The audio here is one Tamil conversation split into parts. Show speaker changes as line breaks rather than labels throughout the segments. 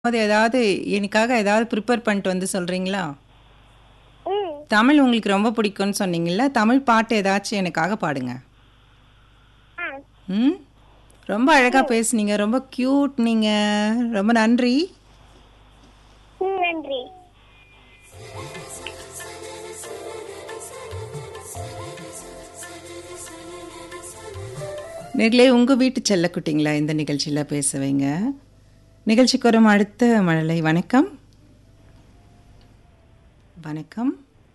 அது ஏதாவது எனக்காக ஏதாவது ப்ரிப்பேர் பண்ணிட்டு வந்து சொல்றீங்களா
ம்
தமிழ் உங்களுக்கு ரொம்ப பிடிக்கும்னு சொன்னீங்கல்ல தமிழ் பாட்டு ஏதாச்சும் எனக்காக பாடுங்க
ஆ
ம் ரொம்ப அழகா பேசுனீங்க ரொம்ப கியூட் நீங்க ரொம்ப நன்றி
ம், நன்றி
நேர்களே உங்க வீட்டு செல்லக்குட்டிங்களா இந்த நிகழ்ச்சியில பேச வைங்க நிகழ்ச்சிக்கு வரும் அடுத்த மழலை வணக்கம் வணக்கம்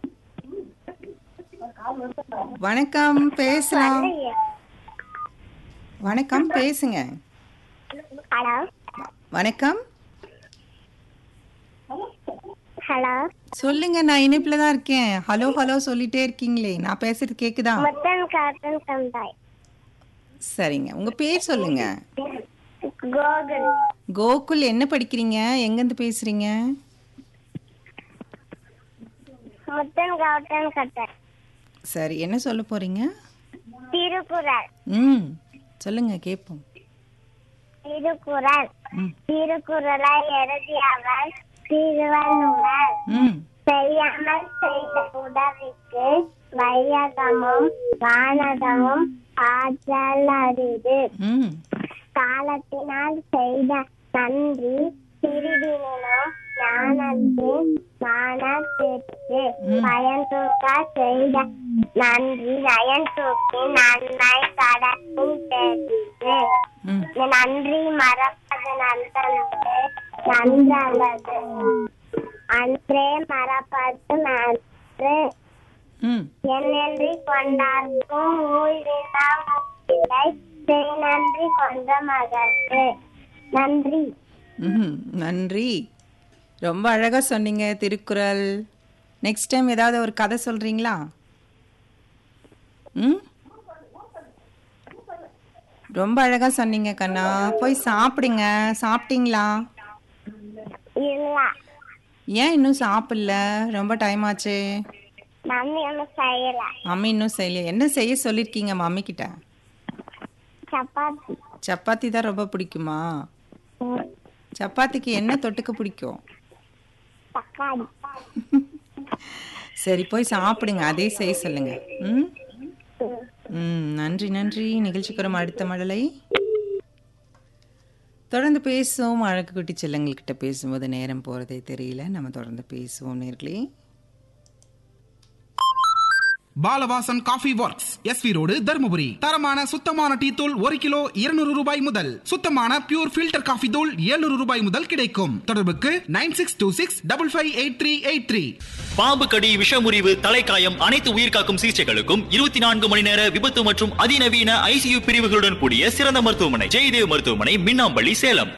வணக்கம் பேசலாம்
ஐயா.
வணக்கம் பேசுங்க
ஹலோ
வணக்கம்
ஹலோ
சொல்லுங்க நான் இணைப்புல தான் இருக்கேன் ஹலோ ஹலோ சொல்லிட்டே இருக்கீங்களே நான் பேசுறது கேக்குதா
முத்தன் காட்டன் கந்தாய்
சரிங்க உங்க பேர் சொல்லுங்க
கோகுல்
கோகுல் என்ன படிக்கிறீங்க எங்கேருந்து பேசுறீங்க
முத்தன் காட்டன் கட்டை
சரி என்ன சொல்ல போறீங்க
திருக்குறள்
ம் சொல்லுங்க கேட்போம்
திருக்குறள்
ம்
திருக்குறளை எழுதியவர் திருவள்ளுவர்
ம்
செய்யாமல் செய்த உதவிக்கு வையகமும் வானகமும் ஆற்றல் அரிது
ம்
காலத்தினால் செய்த நன்றி சிறிதினும் ஞானத்தின் மானத்திற்கு பயன் தூக்க செய்த நன்றி நயன் தூக்கி நன்மை கடக்கும் தெரிது
ம்
நன்றி மறப்பது நன்றல்லது நன்றல்லது அன்றே மறப்பது நன்று
ம்
என்னென்றி கொண்டார்க்கும் ஊழினா இல்லை செய் நன்றி கொண்ட மகற்கு நன்றி
ம் நன்றி ரொம்ப அழகா சொன்னீங்க திருக்குறள் நெக்ஸ்ட் டைம் ஏதாவது ஒரு கதை சொல்றீங்களா ம் ரொம்ப அழகா சொன்னீங்க கண்ணா போய் சாப்பிடுங்க சாப்பிட்டீங்களா
இல்ல
ஏன் இன்னும் சாப்பிடல ரொம்ப டைம் ஆச்சு
மம்மி ஒன்றும் செய்யல
மம்மி இன்னும் செய்யல என்ன செய்ய சொல்லியிருக்கீங்க மம்மி கிட்ட
சப்பாத்தி
சப்பாத்தி தான் ரொம்ப பிடிக்குமா
ம்,
சப்பாத்திக்கு என்ன தொட்டுக்க பிடிக்கும்
தக்காளி
சரி போய் சாப்பிடுங்க அதே செய்ய சொல்லுங்க ம்
ம்.
ம் நன்றி நன்றி நிகழ்ச்சிக்கு வரும் அடுத்த மழலை தொடர்ந்து பேசுவோம் அழகு குட்டி செல்லங்கள்கிட்ட பேசும்போது நேரம் போகிறதே தெரியல நம்ம தொடர்ந்து பேசுவோம் நேர்களே
Balavasan coffee works SV road Dharmapuri தரமான சுத்தமான டீ தூள் ஒரு கிலோ இருநூறு ரூபாய் முதல் சுத்தமான பியூர் ஃபில்டர் காஃபி தூள் 700 ரூபாய் முதல் கிடைக்கும் தொடர்புக்கு nine six two six double five eight three eight three
பாம்பு கடி விஷமுறிவு தலைக்காயம் அனைத்து உயிர்காக்கும் சிகிச்சைகளுக்கும் இருபத்தி நான்கு மணி நேர விபத்து மற்றும் அதிநவீன ஐசியு பிரிவுகளுடன் கூடிய சிறந்த மருத்துவமனை ஜெயதேவ் மருத்துவமனை மின்னாம்பள்ளி சேலம்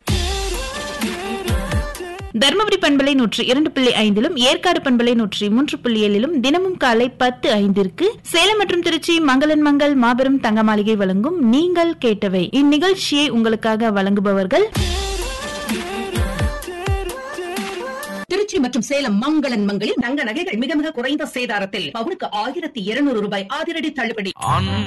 தர்மபுரி பண்பலை நூற்றி இரண்டு புள்ளி ஐந்திலும் ஏற்காடு பண்பலை நூற்றி மூன்று புள்ளி ஏழிலும் தினமும் காலை பத்து ஐந்திற்கு சேலம் மற்றும் திருச்சி மங்களன் மங்கள் மாபெரும் தங்க மாளிகை வழங்கும் நீங்கள் கேட்டவை இந்நிகழ்ச்சியை உங்களுக்காக வழங்குபவர்கள்
திருச்சி மற்றும் சேலம் மங்களன் மங்களில் தங்க நகைகள் மிக மிக குறைந்த சேதாரத்தில் பவுனுக்கு ஆயிரத்தி இருநூறு ரூபாய் அதிரடி தள்ளுபடி